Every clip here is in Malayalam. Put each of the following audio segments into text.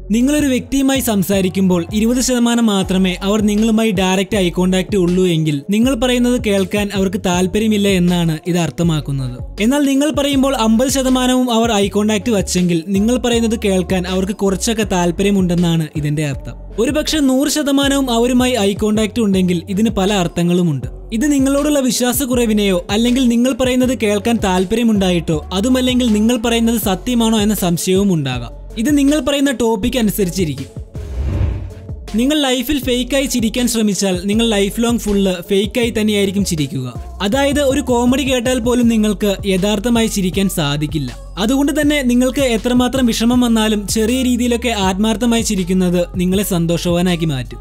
നിങ്ങളൊരു വ്യക്തിയുമായി സംസാരിക്കുമ്പോൾ ഇരുപത് ശതമാനം മാത്രമേ അവർ നിങ്ങളുമായി ഡയറക്റ്റ് ഐ കോണ്ടാക്ട് ഉള്ളൂ എങ്കിൽ നിങ്ങൾ പറയുന്നത് കേൾക്കാൻ അവർക്ക് താല്പര്യമില്ല എന്നാണ് ഇത് അർത്ഥമാക്കുന്നത് എന്നാൽ നിങ്ങൾ പറയുമ്പോൾ അമ്പത് ശതമാനവും അവർ ഐ കോണ്ടാക്ട് വച്ചെങ്കിൽ നിങ്ങൾ പറയുന്നത് കേൾക്കാൻ അവർക്ക് കുറച്ചൊക്കെ താല്പര്യമുണ്ടെന്നാണ് ഇതിന്റെ അർത്ഥം ഒരുപക്ഷെ നൂറ് ശതമാനവും അവരുമായി ഐ കോണ്ടാക്ട് ഉണ്ടെങ്കിൽ ഇതിന് പല അർത്ഥങ്ങളുമുണ്ട് ഇത് നിങ്ങളോടുള്ള വിശ്വാസക്കുറവിനെയോ അല്ലെങ്കിൽ നിങ്ങൾ പറയുന്നത് കേൾക്കാൻ താല്പര്യമുണ്ടായിട്ടോ അതുമല്ലെങ്കിൽ നിങ്ങൾ പറയുന്നത് സത്യമാണോ എന്ന സംശയവും ഉണ്ടാകാം ഇത് നിങ്ങൾ പറയുന്ന ടോപ്പിക് അനുസരിച്ചിരിക്കും നിങ്ങൾ ലൈഫിൽ ഫേക്കായി ചിരിക്കാൻ ശ്രമിച്ചാൽ നിങ്ങൾ ലൈഫ് ലോങ് ഫുള്ള് ഫേക്കായി തന്നെയായിരിക്കും ചിരിക്കുക അതായത് ഒരു കോമഡി കേട്ടാൽ പോലും നിങ്ങൾക്ക് യഥാർത്ഥമായി ചിരിക്കാൻ സാധിക്കില്ല അതുകൊണ്ട് തന്നെ നിങ്ങൾക്ക് എത്രമാത്രം വിഷമം വന്നാലും ചെറിയ രീതിയിലൊക്കെ ആത്മാർത്ഥമായി ചിരിക്കുന്നത് നിങ്ങളെ സന്തോഷവാനാക്കി മാറ്റും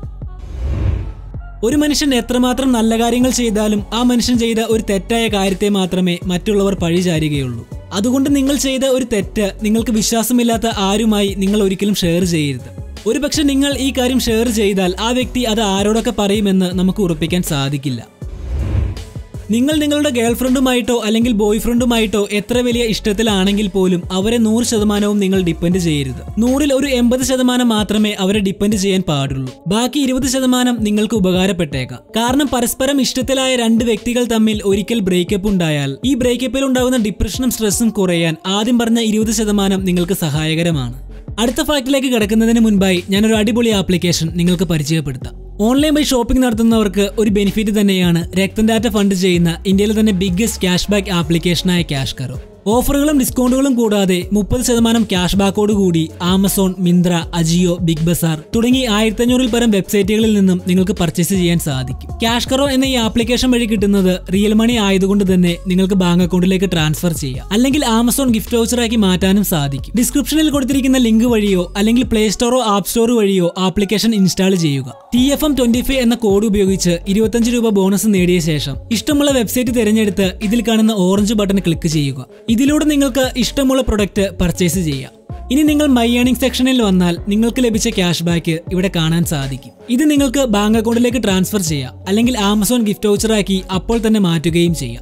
ഒരു മനുഷ്യൻ എത്രമാത്രം നല്ല കാര്യങ്ങൾ ചെയ്താലും ആ മനുഷ്യൻ ചെയ്ത ഒരു തെറ്റായ കാര്യത്തെ മാത്രമേ മറ്റുള്ളവർ പഴിചാരുകയുള്ളൂ അതുകൊണ്ട് നിങ്ങൾ ചെയ്ത ഒരു തെറ്റ് നിങ്ങൾക്ക് വിശ്വാസമില്ലാത്ത ആരുമായി നിങ്ങൾ ഒരിക്കലും ഷെയർ ചെയ്യരുത് ഒരുപക്ഷെ നിങ്ങൾ ഈ കാര്യം ഷെയർ ചെയ്താൽ ആ വ്യക്തി അത് ആരോടൊക്കെ പറയുമെന്ന് നമുക്ക് ഉറപ്പിക്കാൻ സാധിക്കില്ല നിങ്ങൾ നിങ്ങളുടെ ഗേൾഫ്രണ്ടുമായിട്ടോ അല്ലെങ്കിൽ ബോയ് ഫ്രണ്ടുമായിട്ടോ എത്ര വലിയ ഇഷ്ടത്തിലാണെങ്കിൽ പോലും അവരെ നൂറ് ശതമാനവും നിങ്ങൾ ഡിപ്പെൻഡ് ചെയ്യരുത് നൂറിൽ ഒരു എൺപത് ശതമാനം മാത്രമേ അവരെ ഡിപ്പെൻഡ് ചെയ്യാൻ പാടുള്ളൂ ബാക്കി ഇരുപത് ശതമാനം നിങ്ങൾക്ക് ഉപകാരപ്പെട്ടേക്കാം കാരണം പരസ്പരം ഇഷ്ടത്തിലായ രണ്ട് വ്യക്തികൾ തമ്മിൽ ഒരിക്കൽ ബ്രേക്കപ്പ് ഉണ്ടായാൽ ഈ ബ്രേക്കപ്പിൽ ഉണ്ടാകുന്ന ഡിപ്രഷനും സ്ട്രെസ്സും കുറയാൻ ആദ്യം പറഞ്ഞ ഇരുപത് ശതമാനം നിങ്ങൾക്ക് സഹായകരമാണ് അടുത്ത ഫാക്റ്റിലേക്ക് കിടക്കുന്നതിന് മുൻപായി ഞാനൊരു അടിപൊളി ആപ്ലിക്കേഷൻ നിങ്ങൾക്ക് പരിചയപ്പെടുത്താം ഓൺലൈൻ വഴി ഷോപ്പിംഗ് നടത്തുന്നവർക്ക് ഒരു ബെനിഫിറ്റ് തന്നെയാണ് രക്തം ഡാറ്റ ഫണ്ട് ചെയ്യുന്ന ഇന്ത്യയിലെ തന്നെ ബിഗ്ഗസ്റ്റ് ക്യാഷ് ബാക്ക് ആപ്ലിക്കേഷനായ ക്യാഷ് കറോ ഓഫറുകളും ഡിസ്കൗണ്ടുകളും കൂടാതെ മുപ്പത് ശതമാനം ക്യാഷ് ബാക്കോട് കൂടി Amazon Myntra Ajio Big Bazaar തുടങ്ങി ആയിരത്തി അഞ്ഞൂറിൽ പരം വെബ്സൈറ്റുകളിൽ നിന്നും നിങ്ങൾക്ക് പർച്ചേസ് ചെയ്യാൻ സാധിക്കും ക്യാഷ് കറോ എന്ന ഈ ആപ്ലിക്കേഷൻ വഴി കിട്ടുന്നത് റിയൽ മണി ആയതുകൊണ്ട് തന്നെ നിങ്ങൾക്ക് ബാങ്ക് അക്കൗണ്ടിലേക്ക് ട്രാൻസ്ഫർ ചെയ്യാം അല്ലെങ്കിൽ ആമസോൺ ഗിഫ്റ്റ് വൗച്ചറാക്കി മാറ്റാനും സാധിക്കും ഡിസ്ക്രിപ്ഷനിൽ കൊടുത്തിരിക്കുന്ന ലിങ്ക് വഴിയോ അല്ലെങ്കിൽ പ്ലേ സ്റ്റോറോ ആപ്പ് സ്റ്റോർ വഴിയോ ആപ്ലിക്കേഷൻ ഇൻസ്റ്റാൾ ചെയ്യുക T F M twenty five എന്ന കോഡ് ഉപയോഗിച്ച് ഇരുപത്തഞ്ച് രൂപ ബോണസ് നേടിയ ശേഷം ഇഷ്ടമുള്ള വെബ്സൈറ്റ് തിരഞ്ഞെടുത്ത് ഇതിൽ കാണുന്ന ഓറഞ്ച് ബട്ടൺ ക്ലിക്ക് ചെയ്യുക ഇതിലൂടെ നിങ്ങൾക്ക് ഇഷ്ടമുള്ള പ്രൊഡക്റ്റ് പർച്ചേസ് ചെയ്യാം ഇനി നിങ്ങൾ മൈ ഏണിംഗ് സെക്ഷനിൽ വന്നാൽ നിങ്ങൾക്ക് ലഭിച്ച ക്യാഷ് ബാക്ക് ഇവിടെ കാണാൻ സാധിക്കും ഇത് നിങ്ങൾക്ക് ബാങ്ക് അക്കൗണ്ടിലേക്ക് ട്രാൻസ്ഫർ ചെയ്യാം അല്ലെങ്കിൽ ആമസോൺ ഗിഫ്റ്റ് വൗച്ചറാക്കി അപ്പോൾ തന്നെ മാറ്റുകയും ചെയ്യാം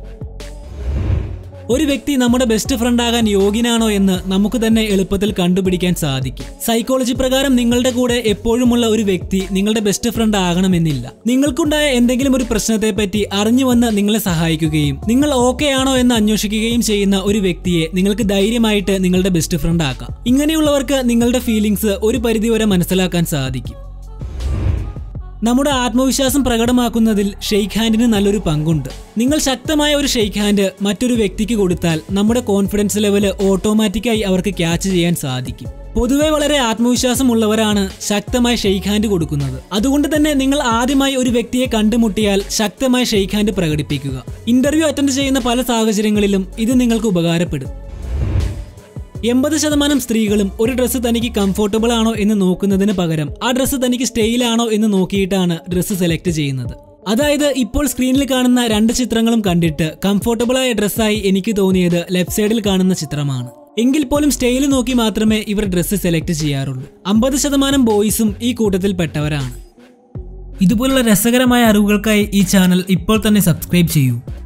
ഒരു വ്യക്തി നമ്മുടെ ബെസ്റ്റ് ഫ്രണ്ട് ആകാൻ യോഗ്യനാണോ എന്ന് നമുക്ക് തന്നെ എളുപ്പത്തിൽ കണ്ടുപിടിക്കാൻ സാധിക്കും സൈക്കോളജി പ്രകാരം നിങ്ങളുടെ കൂടെ എപ്പോഴുമുള്ള ഒരു വ്യക്തി നിങ്ങളുടെ ബെസ്റ്റ് ഫ്രണ്ട് ആകണമെന്നില്ല നിങ്ങൾക്കുണ്ടായ എന്തെങ്കിലും ഒരു പ്രശ്നത്തെ പറ്റി അറിഞ്ഞു വന്ന് നിങ്ങളെ സഹായിക്കുകയും നിങ്ങൾ ഓക്കെ ആണോ എന്ന് അന്വേഷിക്കുകയും ചെയ്യുന്ന ഒരു വ്യക്തിയെ നിങ്ങൾക്ക് ധൈര്യമായിട്ട് നിങ്ങളുടെ ബെസ്റ്റ് ഫ്രണ്ട് ആക്കാം ഇങ്ങനെയുള്ളവർക്ക് നിങ്ങളുടെ ഫീലിംഗ്സ് ഒരു പരിധിവരെ മനസ്സിലാക്കാൻ സാധിക്കും നമ്മുടെ ആത്മവിശ്വാസം പ്രകടമാക്കുന്നതിൽ ഷെയ്ക്ക് ഹാൻഡിന് നല്ലൊരു പങ്കുണ്ട് നിങ്ങൾ ശക്തമായ ഒരു ഷെയ്ക്ക് ഹാൻഡ് മറ്റൊരു വ്യക്തിക്ക് കൊടുത്താൽ നമ്മുടെ കോൺഫിഡൻസ് ലെവല് ഓട്ടോമാറ്റിക്കായി അവർക്ക് ക്യാച്ച് ചെയ്യാൻ സാധിക്കും പൊതുവെ വളരെ ആത്മവിശ്വാസമുള്ളവരാണ് ശക്തമായി ഷെയ്ക്ക് ഹാൻഡ് കൊടുക്കുന്നത് അതുകൊണ്ട് തന്നെ നിങ്ങൾ ആദ്യമായി ഒരു വ്യക്തിയെ കണ്ടുമുട്ടിയാൽ ശക്തമായി ഷെയ്ക്ക് ഹാൻഡ് പ്രകടിപ്പിക്കുക ഇന്റർവ്യൂ അറ്റൻഡ് ചെയ്യുന്ന പല സാഹചര്യങ്ങളിലും ഇത് നിങ്ങൾക്ക് ഉപകാരപ്പെടും എൺപത് ശതമാനം സ്ത്രീകളും ഒരു ഡ്രസ്സ് തനിക്ക് കംഫർട്ടബിൾ ആണോ എന്ന് നോക്കുന്നതിന് പകരം ആ ഡ്രസ്സ് തനിക്ക് സ്റ്റൈലാണോ എന്ന് നോക്കിയിട്ടാണ് ഡ്രസ്സ് സെലക്ട് ചെയ്യുന്നത് അതായത് ഇപ്പോൾ സ്ക്രീനിൽ കാണുന്ന രണ്ട് ചിത്രങ്ങളും കണ്ടിട്ട് കംഫർട്ടബിൾ ആയ ഡ്രസ്സായി എനിക്ക് തോന്നിയത് ലെഫ്റ്റ് സൈഡിൽ കാണുന്ന ചിത്രമാണ് എങ്കിൽ പോലും സ്റ്റൈൽ നോക്കി മാത്രമേ ഇവർ ഡ്രസ്സ് സെലക്ട് ചെയ്യാറുള്ളൂ അമ്പത് ശതമാനം ബോയ്സും ഈ കൂട്ടത്തിൽ പെട്ടവരാണ് ഇതുപോലുള്ള രസകരമായ അറിവുകൾക്കായി ഈ ചാനൽ ഇപ്പോൾ തന്നെ സബ്സ്ക്രൈബ് ചെയ്യൂ